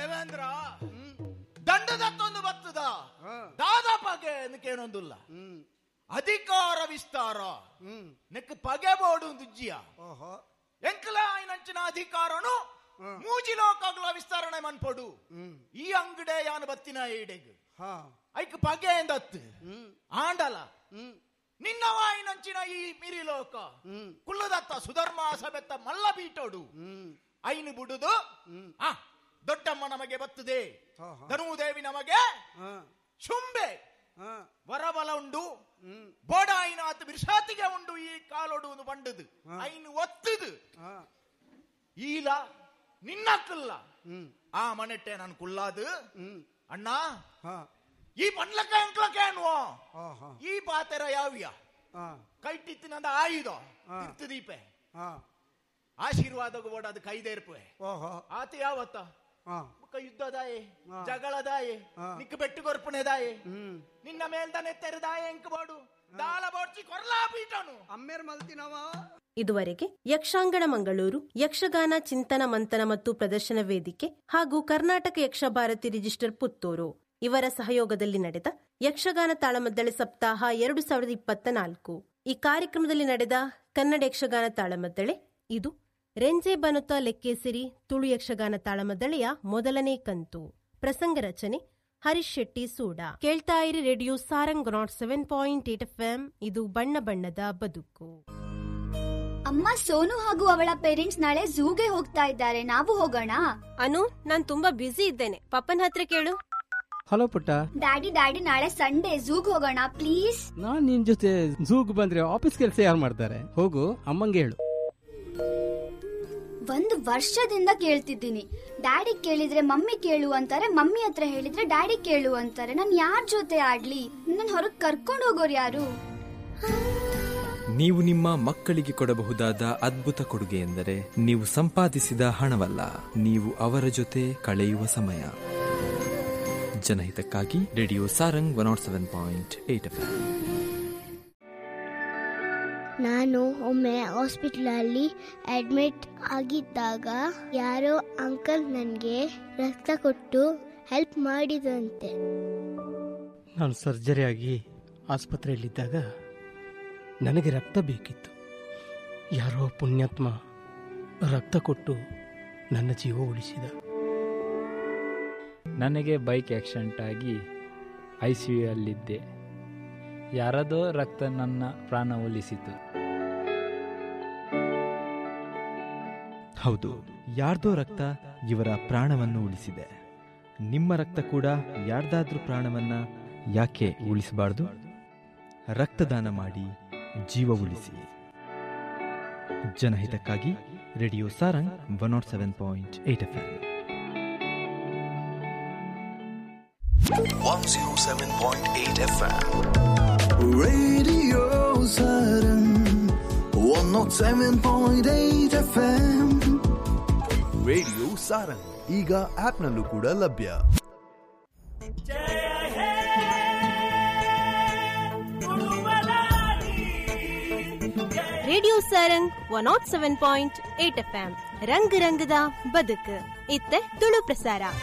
ದೇವೇಂದ್ರ ದಂಡದತ್ತೊಂದು ಬತ್ತದ ಹಾ. ದಾದ ಪಗೆ ಏನೊಂದುಲ್ಲ ಹ್ಮ್ ಅಧಿಕಾರ ವಿಸ್ತಾರ ಹ್ಮ್ ನೆಕ್ ಪಗೆ ಬೋಡು ದುಜ್ಜಿಯ ಓಹೋ ಎಂಕಲ ಆಯ್ನಂಚಿನ ಅಧಿಕಾರನು ಹಾ. ಮೂಜಿ ಲೋಕಗಳ ವಿಸ್ತರಣೆ ಮನ್ಪೊಡು ಹ್ಮ್ ಈ ಅಂಗಡೆ ಯಾನು ಬತ್ತಿನ ಈಡೆಗ್ ಹಾ ಐಕ್ ಪಗೆ ಎಂದತ್ತು ಹ್ಮ್ ಆಂಡಲ ಹ್ಮ್ ನಿನ್ನವಾಯಿನಂಚಿನ ಈ ಮಿರಿ ಲೋಕ ಹ್ಮ್ ಕುಲ್ಲದತ್ತ ಸುಧರ್ಮ ಸಬೆತ್ತ ಮಲ್ಲ ಬೀಟೋಡು ಹ್ಮ್ ಐನು ಬಿಡುದು ಹ್ಮ್ ಆ ದೊಡ್ಡಮ್ಮ ನಮಗೆ ಬತ್ತದೆ ಹಾ, ಹಾ. ಧನುದೇವಿ ನಮಗೆ ಹಾ ಶುಂಬೆ ಹಾ ವರಬಲ ಉಂಡು ಹ್ಮ್ ಬೋಡ ಆಯ್ನಾತ್ ಬಿರ್ಸಾತಿಗೆ ಉಂಡು ಈ ಕಾಲೊಡು ಬಂಡದು ಹಾ. ಐನು ಒತ್ತದು ಹಾ ಈಲ ನಿನ್ನ ಕುಲ್ಲ ಹ್ಮ್ ಆ ಮನೆಟ್ಟೆ ನಾನು ಕುಲ್ಲಾದು ಹ್ಮ್ ಅಣ್ಣ ಹಾ ಈ ಪಂಡ್ಲಕ್ಕ ಎಂಕ್ಲಕ್ಕೆ ಅನ್ನುವ ಹಾ ಹಾ ಈ ಪಾತೆರ ಯಾವ್ಯ ಹಾ ಕೈಟಿತ್ತಿನಂದ ಆಯುಧ ಹಾ. ತೀರ್ತಿದೀಪೆ ಹಾ ಆಶೀರ್ವಾದ ಬೋಡ ಅದು ಕೈದೇರ್ಪೆ ಓಹೋ ಆತ ಯಾವತ್ತ ಹಾ ಮುಖ ಯುದ್ಧದಾಯೆ ಹಾ. ಜಗಳದಾಯೆ ಹಾ. ನಿಕ್ಕ ಬೆಟ್ಟು ಕೊರ್ಪಣೆದಾಯೆ ಹ್ಮ್ ನಿನ್ನ ಮೇಲ್ದನೆ ತೆರೆದಾಯೆ ಎಂಕ ಬಾಡು ದಾಳ ಬೋಡ್ಚಿ ಕೊರ್ಲಾ ಪೀಠನು ಅಮ್ಮೇರ್ ಮಲ್ತಿನವ ಇದುವರೆಗೆ ಯಕ್ಷಾಂಗಣ ಮಂಗಳೂರು ಯಕ್ಷಗಾನ ಚಿಂತನ ಮಂಥನ ಮತ್ತು ಪ್ರದರ್ಶನ ವೇದಿಕೆ ಹಾಗೂ ಕರ್ನಾಟಕ ಯಕ್ಷಭಾರತಿ ರಿಜಿಸ್ಟರ್ ಪುತ್ತೂರು ಇವರ ಸಹಯೋಗದಲ್ಲಿ ನಡೆದ ಯಕ್ಷಗಾನ ತಾಳಮದ್ದಳೆ ಸಪ್ತಾಹ ಎರಡು ಸಾವಿರದ ಇಪ್ಪತ್ತ ನಾಲ್ಕು ಈ ಕಾರ್ಯಕ್ರಮದಲ್ಲಿ ನಡೆದ ಕನ್ನಡ ಯಕ್ಷಗಾನ ತಾಳಮದ್ದಳೆ ಇದು ರೆಂಜೆ ಬನುತ ಲೆಕ್ಕೇಸಿರಿ ತುಳು ಯಕ್ಷಗಾನ ತಾಳಮದ್ದಳೆಯ ಮೊದಲನೇ ಕಂತು ಪ್ರಸಂಗ ರಚನೆ ಹರೀಶ್ ಶೆಟ್ಟಿ ಸೂಡ ಕೇಳ್ತಾ ಇರಿ radio Sarang nought seven point eight F ಇದು ಬಣ್ಣ ಬಣ್ಣದ ಬದುಕು ಅಮ್ಮ ಸೋನು ಹಾಗೂ ಅವಳ ಪೇರೆಂಟ್ಸ್ ನಾಳೆ ಝೂಗೆ ಹೋಗ್ತಾ ಇದ್ದಾರೆ ನಾವು ಹೋಗೋಣ ಅನು ನಾನ್ ತುಂಬಾ ಬ್ಯುಸಿ ಇದ್ದೇನೆ ಪಪ್ಪನ ಹತ್ರ ಕೇಳು ಹಲೋ ಪುಟ್ಟ ಡ್ಯಾಡಿ ಡ್ಯಾಡಿ ನಾಳೆ ಸಂಡೇ ಝೂಗ್ ಹೋಗೋಣ ಪ್ಲೀಸ್ ನಾನ್ ನಿನ್ ಜೊತೆ ಝೂಗ್ ಬಂದ್ರೆ ಆಫೀಸ್ ಕೆಲಸ ಯಾರು ಮಾಡ್ತಾರೆ ಹೋಗು ಅಮ್ಮಂಗೆ ಹೇಳು ಒಂದು ವರ್ಷದಿಂದ ಕೇಳ್ತಿದ್ದೀನಿ ಡ್ಯಾಡಿ ಕೇಳಿದ್ರೆ ಮಮ್ಮಿ ಕೇಳು ಅಂತಾರೆ ಮಮ್ಮಿ ಹತ್ರ ಹೇಳಿದ್ರೆ ಡ್ಯಾಡಿ ಕೇಳು ಅಂತಾರೆ ನಾನು ಯಾರ ಜೊತೆ ಆಡ್ಲಿ ನನ್ನ ಹೊರಗ್ ಕರ್ಕೊಂಡು ಹೋಗೋರು ಯಾರು ನೀವು ನಿಮ್ಮ ಮಕ್ಕಳಿಗೆ ಕೊಡಬಹುದಾದ ಅದ್ಭುತ ಕೊಡುಗೆ ಎಂದರೆ ನೀವು ಸಂಪಾದಿಸಿದ ಹಣವಲ್ಲ ನೀವು ಅವರ ಜೊತೆ ಕಳೆಯುವ ಸಮಯ ಜನಹಿತಕ್ಕಾಗಿ radio Sarang one nought seven point eight F ನಾನು ಒಮ್ಮೆ ಹಾಸ್ಪಿಟ್ಲಲ್ಲಿ ಅಡ್ಮಿಟ್ ಆಗಿದ್ದಾಗ ಯಾರೋ ಅಂಕಲ್ ನನಗೆ ರಕ್ತ ಕೊಟ್ಟು ಹೆಲ್ಪ್ ಮಾಡಿದಂತೆ ನಾನು ಸರ್ಜರಿ ಆಗಿ ಆಸ್ಪತ್ರೆಯಲ್ಲಿದ್ದಾಗ ನನಗೆ ರಕ್ತ ಬೇಕಿತ್ತು ಯಾರೋ ಪುಣ್ಯಾತ್ಮ ರಕ್ತ ಕೊಟ್ಟು ನನ್ನ ಜೀವ ಉಳಿಸಿದ ನನಗೆ ಬೈಕ್ ಆಕ್ಸಿಡೆಂಟ್ ಆಗಿ ಐ ಸಿ ಯು ಅಲ್ಲಿದ್ದೆ ಯಾರದೋ ರಕ್ತ ನನ್ನ ಪ್ರಾಣ ಉಳಿಸಿತು ಹೌದು ಯಾರ್ದೋ ರಕ್ತ ಇವರ ಪ್ರಾಣವನ್ನು ಉಳಿಸಿದೆ ನಿಮ್ಮ ರಕ್ತ ಕೂಡ ಯಾರ್ದಾದ್ರೂ ಪ್ರಾಣವನ್ನ ಯಾಕೆ ಉಳಿಸಬಾರ್ದು ರಕ್ತದಾನ ಮಾಡಿ ಜೀವ ಉಳಿಸಿ ಜನಹಿತಕ್ಕಾಗಿ radio Sarang one nought seven point eight F 107.8 FM. Radio Saturn. 107.8 FM. Radio Sarang ಈಗ ಆಪ್ನಲ್ಲೂ ಕೂಡ ಲಭ್ಯ radio Sarang one nought seven point eight F ರಂಗ್ ರಂಗದ ಬದುಕು ಇತ್ತೆ ತುಳು ಪ್ರಸಾರ